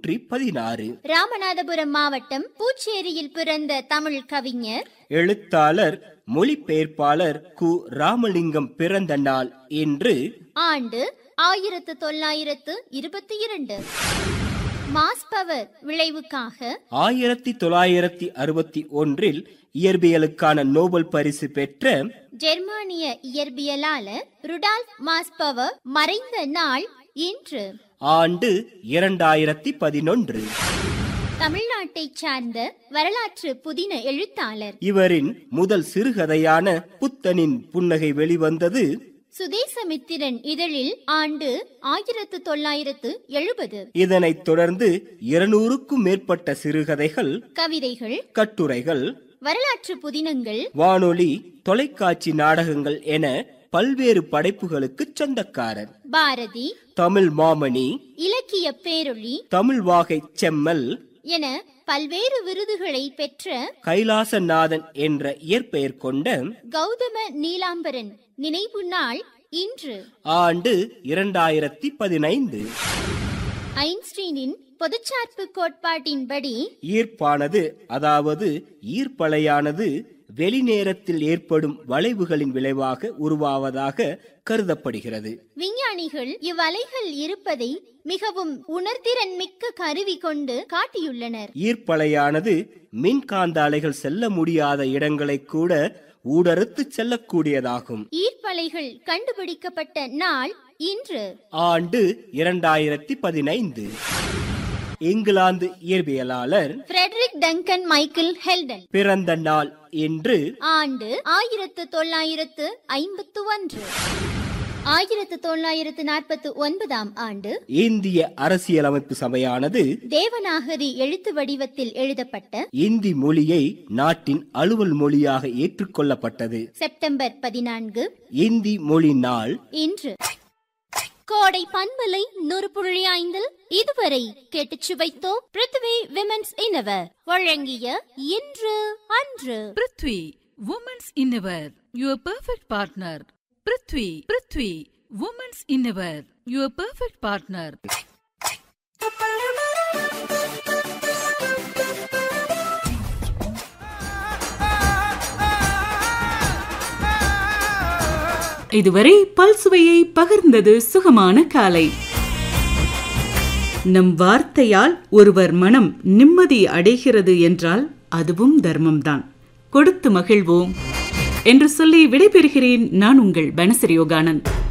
நூற்றி பதினாறு ராமநாதபுரம் மாவட்டம் பூச்சேரியில் பிறந்த தமிழ் கவிஞர் எழுத்தாளர் மொழிபெயர்ப்பாளர் கு ராமலிங்கம் பிறந்த நாள் என்று ஆண்டு ஆயிரத்து தொள்ளாயிரத்து இருபத்தி இரண்டு மாஸ் பவர் விளைவுக்காக ஆயிரத்தி தொள்ளாயிரத்தி அறுபத்தி ஒன்றில் இயற்பியலுக்கான நோபல் பரிசு பெற்ற ஜெர்மானிய இயற்பியலாளர் ருடால்ஃப் மாஸ்பவர் மறைந்த நாள் இன்று ஆண்டு இரண்டாயிரத்தி பதினொன்று தமிழ்நாட்டைச் சார்ந்த வரலாற்று புதின எழுத்தாளர் இவரின் முதல் சிறுகதையான புத்தனின் புன்னகை வெளிவந்தது சுதேசமித்திரன் இதழில் ஆண்டு ஆயிரத்து தொள்ளாயிரத்து எழுபது இதனைத் தொடர்ந்து இருநூறுக்கும் மேற்பட்ட சிறுகதைகள் கவிதைகள் கட்டுரைகள் வரலாற்று புதினங்கள் வானொலி தொலைக்காட்சி நாடகங்கள் என பல்வேறு படைப்புகளுக்கு சொந்தக்காரர் பாரதி தமிழ் மாமணி இலக்கிய பேரொளி தமிழ் வாகை செம்மல் என பல்வேறு விருதுகளை பெற்ற கைலாசநாதன் என்ற இயற்பெயர் கொண்ட கௌதம நீலாம்பரன் நினைவு நாள் இன்று ஆண்டு இரண்டாயிரத்தி பதினைந்து ஐன்ஸ்டீனின் பொதுச்சார்பு கோட்பாட்டின்படி ஈர்ப்பானது அதாவது ஈர்ப்பலையானது வெளிநேரத்தில் ஏற்படும் வளைவுகளின் விளைவாக உருவாவதாக கருதப்படுகிறது விஞ்ஞானிகள் இவ்வலைகள் இருப்பதை மிகவும் உணர்திறன் மிக்க கருவி கொண்டு காட்டியுள்ளனர் ஈர்ப்பலையானது மின்காந்த அலைகள் செல்ல முடியாத இடங்களை கூட ஊடறுத்து செல்லக்கூடியதாகும் ஈர்ப்பலைகள் கண்டுபிடிக்கப்பட்ட நாள் இன்று ஆண்டு இரண்டாயிரத்தி பதினைந்து இங்கிலாந்து இயற்பியலாளர் ஃப்ரெட்ரிக் டங்கன் மைக்கேல் ஹெல்டன் பிறந்த நாள் என்று ஆண்டு ஆயிரத்து தொள்ளாயிரத்து ஐம்பத்து ஒன்று ஆயிரத்து தொள்ளாயிரத்து நாற்பத்து ஒன்பதாம் ஆண்டு இந்திய அரசியலமைப்பு சபையானது தேவநாகரி எழுத்து வடிவத்தில் எழுதப்பட்ட இந்தி மொழியை நாட்டின் அலுவல் மொழியாக ஏற்றுக்கொள்ளப்பட்டது செப்டம்பர் பதினான்கு இந்தி மொழி நாள் இன்று கோடை பண்பலை நூறு புள்ளி ஐந்தில் இதுவரை கேட்டுச் சுவைத்தோம் பிருத்வி விமென்ஸ் இன்னவர் வழங்கிய இன்று அன்று prithvi women's innerwear your perfect partner prithvi prithvi women's innerwear your perfect partner இதுவரை பல்சுவையை பகிர்ந்தது சுகமான காலை நம் வார்த்தையால் ஒருவர் மனம் நிம்மதி அடைகிறது என்றால் அதுவும் தர்மம்தான் கொடுத்து மகிழ்வோம் என்று சொல்லி விடைபெறுகிறேன் நான் உங்கள் பனசரி யோகானந்த்